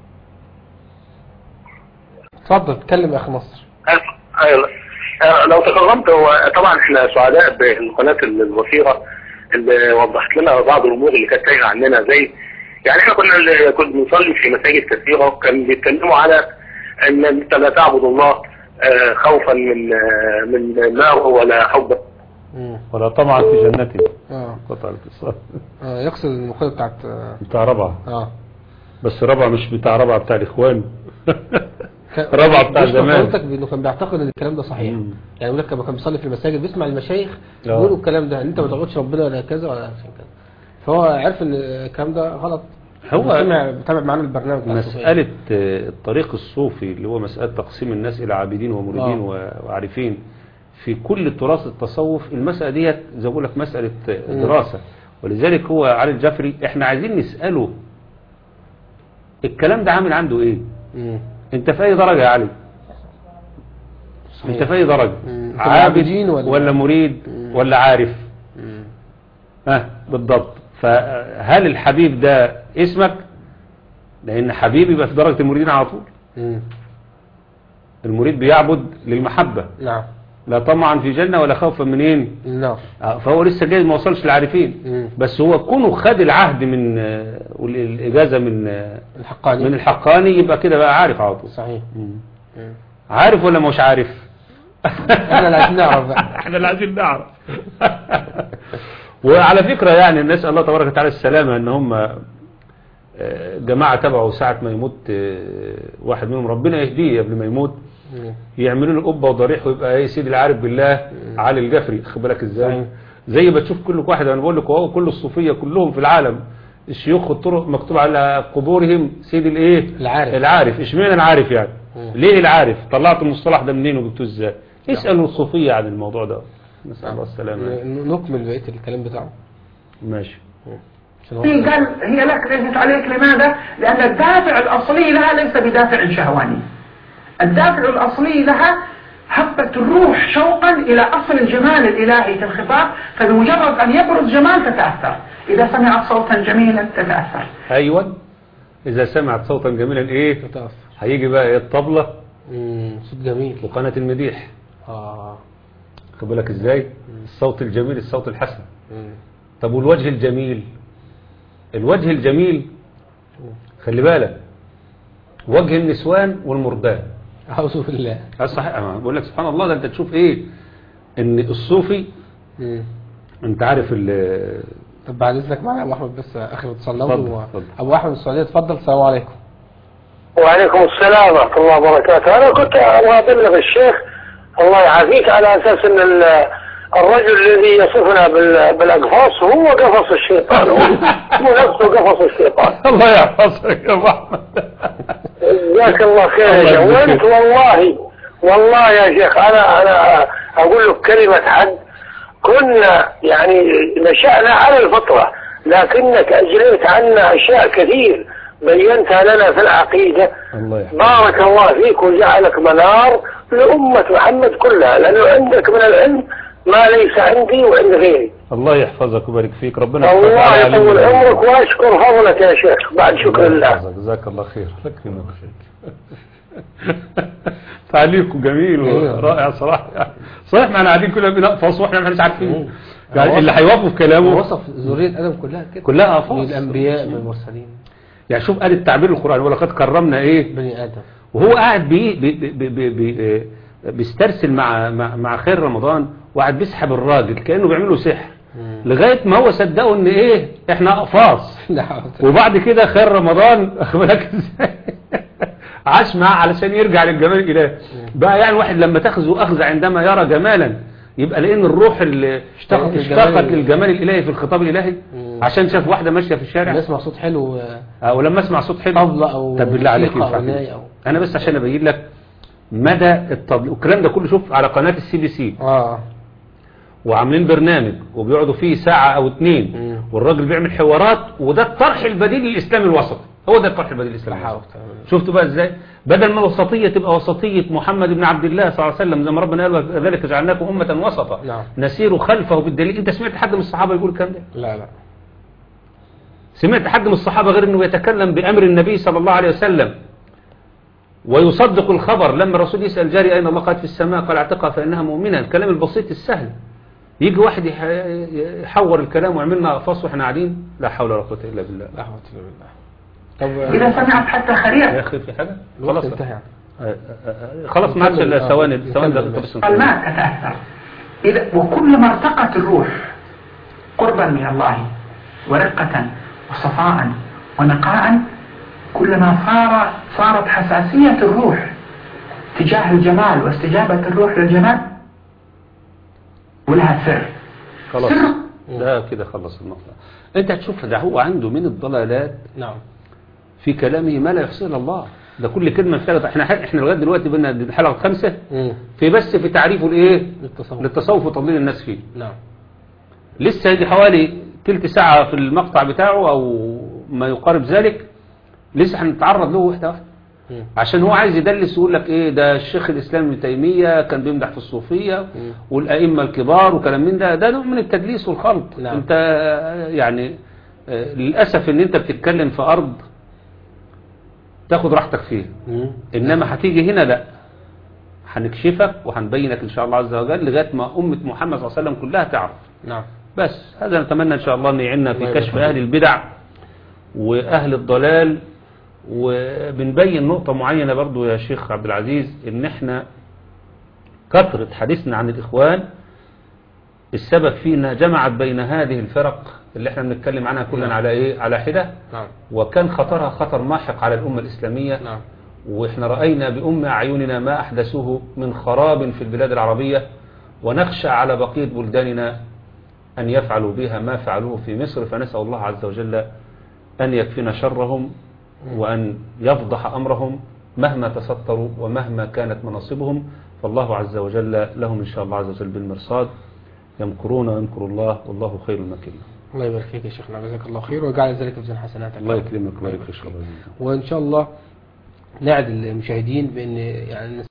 اتفضل اتكلم يا اخي نصر
أيوة. آه، لو تكرمت هو طبعا احنا سعداء بالقناة الوثيرة اللي وضحت لنا بعض الامور اللي كانت تايهة عننا زي يعني احنا كنا اللي كنا بنصلي في مساجد كثيرة وكان بيتكلموا على ان انت لا تعبد الله آه، خوفا من آه، من نار ولا حبا
مم.
ولا طمعا في جنته
اه
قطع الاتصال
آه، يقصد المقولة بتاعت اه
بتاع ربع
آه.
بس ربع مش بتاع ربع بتاع الإخوان
كان-
ربع بتاع
بيشرح
زمان
حضرتك بانه كان بيعتقد ان الكلام ده صحيح
مم.
يعني يقول لك لما كان بيصلي في المساجد بيسمع المشايخ
آه.
يقولوا الكلام ده ان انت ما تعبدش ربنا ولا كذا ولا عشان كذا فهو عرف ان الكلام ده غلط
هو-
سمع بتابع معانا البرنامج بتاع الصوفية.
مسألة آه، الطريق الصوفي اللي هو مسألة تقسيم الناس إلى عابدين ومريدين
آه.
و- وعارفين في كل تراث التصوف المسألة ديت زي ما بقول لك مسألة آه،
مم.
دراسة ولذلك هو علي الجفري احنا عايزين نسأله الكلام ده عامل عنده ايه
مم.
انت في اي درجة يا علي
صحيح.
انت في اي درجة
مم. أنت
عابد
العابدين
ولا,
ولا-
ولا مريد
مم.
ولا عارف
مم.
ها بالضبط فهل الحبيب ده اسمك لان حبيب يبقى في درجة المريدين على طول
مم.
المريد بيعبد للمحبة
نعم
لا طمعا في جنة ولا خوفا منين
النار
آه، فهو لسه جاي ما وصلش للعارفين
مم.
بس هو كونه خد العهد من آه، والإجازة من آه،
الحقاني
من الحقاني يبقى كده بقى عارف على طول
صحيح
مم.
مم.
عارف ولا مش عارف
احنا اللي عايزين نعرف بقى
احنا اللي عايزين نعرف وعلى فكرة يعني نسأل الله تبارك وتعالى السلامة ان هم آه، جماعة تبعه ساعة ما يموت آه، واحد منهم ربنا يهديه قبل ما يموت
مم.
يعملوا له قبه وضريح ويبقى ايه سيدي العارف بالله علي الجفري خد بالك ازاي
صحيح.
زي ما تشوف كل واحد انا بقول لك اهو كل الصوفيه كلهم في العالم الشيوخ الطرق مكتوب على قبورهم سيدي الايه
العارف.
العارف اشمعنى العارف يعني
مم.
ليه العارف طلعت المصطلح ده منين وجبتوه ازاي اسالوا الصوفيه عن الموضوع ده نسال الله السلامه
ن- نكمل بقية الكلام بتاعه
ماشي
عشان هو-
هي قال هي لك ليست عليك لماذا؟ لأن الدافع الأصلي لها ليس بدافع شهواني الدافع الأصلي لها هبت الروح شوقا إلى أصل الجمال الإلهي في الخطاب فبمجرد أن يبرز جمال تتأثر إذا سمعت صوتا جميلا تتأثر
ايوه اذا سمعت صوتا جميلا ايه
تتأثر
هيجي بقى إيه الطبله
مم. صوت جميل
وقناه المديح
اه
خد بالك ازاي الصوت الجميل الصوت الحسن
مم.
طب والوجه الجميل الوجه الجميل خلي بالك وجه النسوان والمردان
أعوذ بالله
اه صحيح أنا بقول لك سبحان الله ده انت تشوف ايه ان الصوفي
مم.
انت عارف ال-
طب بعد اذنك معايا ابو احمد بس اخر اتصال
اتفضل،
ناخده.
اتفضل.
ابو احمد من السعوديه اتفضل السلام عليكم
وعليكم السلام ورحمة الله وبركاته أنا كنت أبغى أبلغ الشيخ الله يعافيك على أساس أن ال- الرجل الذي يصفنا بال- بالأقفاص هو قفص الشيطان هو هو نفسه قفص الشيطان
الله يحفظك يا ابو احمد
جزاك الله خير يا
الله
شيخ
يجزيك
وانت
خير.
والله والله يا شيخ انا انا اقول لك كلمة حد كنا يعني نشأنا على الفطرة لكنك اجريت عنا اشياء كثير بينتها لنا في العقيدة
الله يحفظك
بارك الله فيك وجعلك منار لأمة محمد كلها لأنه عندك من العلم ما ليس عندي وعند غيري
الله يحفظك ويبارك فيك ربنا يحفظك
الله
على
يطول
علمنا.
عمرك واشكر فضلك يا شيخ بعد شكر
الله
الله
يحفظك جزاك الله خير يكرمك تعليقه جميل ورائع صراحة يعني صحيح ما احنا قاعدين كلنا بنقفص واحنا ما مش عارفين يعني اللي هيوقف كلامه
وصف ذريه ادم كلها كده
كلها ألفاظ.
من الانبياء من المرسلين
يعني شوف قال التعبير القرآني ولقد كرمنا ايه
بني ادم
وهو قاعد بي بي بي بي بي بيسترسل مع مع مع خير رمضان وقاعد بيسحب الراجل كأنه بيعمل له سحر لغاية ما هو صدقوا ان ايه احنا اقفاص
لا حول ولا قوة.
وبعد كده خير رمضان اخد بالك ازاي عاش معاه علشان يرجع للجمال الالهي بقى يعني واحد لما تاخذه اخذ عندما يرى جمالا يبقى لان الروح اللي
اشتاقت
اشتاقت
للجمال
للجمال الالهي في الخطاب الالهي
مم.
عشان شاف واحده ماشيه في الشارع
نسمع صوت حلو آه،
او لما اسمع صوت حلو
طبلة أو
طب بالله عليك
موسيقى
ينفع
أو
كده؟
ناي أو-
انا بس عشان ابين لك مدى الطبل والكلام ده كله شوف على قناه السي بي سي
اه
وعاملين برنامج وبيقعدوا فيه ساعة او اتنين
مم.
والراجل بيعمل حوارات وده الطرح البديل للاسلام الوسطي هو ده الطرح البديل للاسلام
لا حول
الوسطي
ولا قوة.
شفتوا بقى ازاي بدل ما الوسطية تبقى وسطية محمد بن عبد الله صلى الله عليه وسلم زي ما ربنا قال وذلك جعلناكم أمة وسطا
نعم.
نسير خلفه بالدليل انت سمعت حد من الصحابة يقول الكلام ده
لا لا
سمعت حد من الصحابة غير انه يتكلم بأمر النبي صلى الله عليه وسلم ويصدق الخبر لما الرسول يسأل جاري أين الله قالت في السماء قال اعتقها فإنها مؤمنة الكلام البسيط السهل يجي واحد يح- يحور الكلام ويعملنا فصل واحنا قاعدين لا حول ولا قوة إلا بالله
لا حول ولا بالله طب
إذا سمعت حتى
يا
خرير
أخي في حاجة
الوقت
خلاص
انتهى يعني
آه، آه، آه، خلاص ما عادش الا ثواني ثواني
نكمل
دقيقة
ماشي.
بس
الماء تتأثر إذا وكلما ارتقت الروح قربا من الله ورقة وصفاء ونقاء كلما صار صارت حساسية الروح تجاه الجمال واستجابة الروح للجمال ولها سر
خلاص
سر
لا كده خلص النقطة انت هتشوف ده هو عنده من الضلالات
نعم
في كلامه ما لا يحصيه إلا الله ده كل كلمة محتاجة احنا احنا لغاية دلوقتي بينا دي الحلقة الخامسة
مم.
في بس في تعريفه الايه
للتصوف
للتصوف وتضليل الناس فيه
نعم
لسه يجي حوالي تلت ساعة في المقطع بتاعه او ما يقارب ذلك لسه هنتعرض له واحدة واحدة
مم.
عشان هو عايز يدلس ويقول لك ايه ده الشيخ الاسلام ابن تيميه كان بيمدح في الصوفيه
مم.
والائمه الكبار وكلام من ده ده نوع من التدليس والخلط
نعم.
انت آه، يعني آه، للاسف ان انت بتتكلم في ارض تاخد راحتك فيها
مم.
انما هتيجي هنا لا هنكشفك وهنبينك ان شاء الله عز وجل لغايه ما امه محمد صلى الله عليه وسلم كلها تعرف
نعم
بس هذا نتمنى ان شاء الله ان يعيننا في
الله
كشف
يبارك
اهل البدع واهل الضلال وبنبين نقطة معينة برضو يا شيخ عبد العزيز ان احنا كثرة حديثنا عن الاخوان السبب فيه انها جمعت بين هذه الفرق اللي احنا بنتكلم عنها كلنا
نعم.
على ايه على حدة
نعم
وكان خطرها خطر ماحق على الامة الاسلامية
نعم
واحنا رأينا بأم أعيننا ما أحدثوه من خراب في البلاد العربية ونخشى على بقية بلداننا أن يفعلوا بها ما فعلوه في مصر فنسأل الله عز وجل أن يكفينا شرهم وأن يفضح أمرهم مهما تستروا ومهما كانت مناصبهم فالله عز وجل لهم إن شاء الله عز وجل بالمرصاد يمكرون ويمكر الله والله خير المكرين
الله يبارك فيك يا شيخنا جزاك الله خير ويجعل ذلك في ميزان حسناتك
الله يكرمك الله يكرمك
وإن شاء الله نعد المشاهدين بأن يعني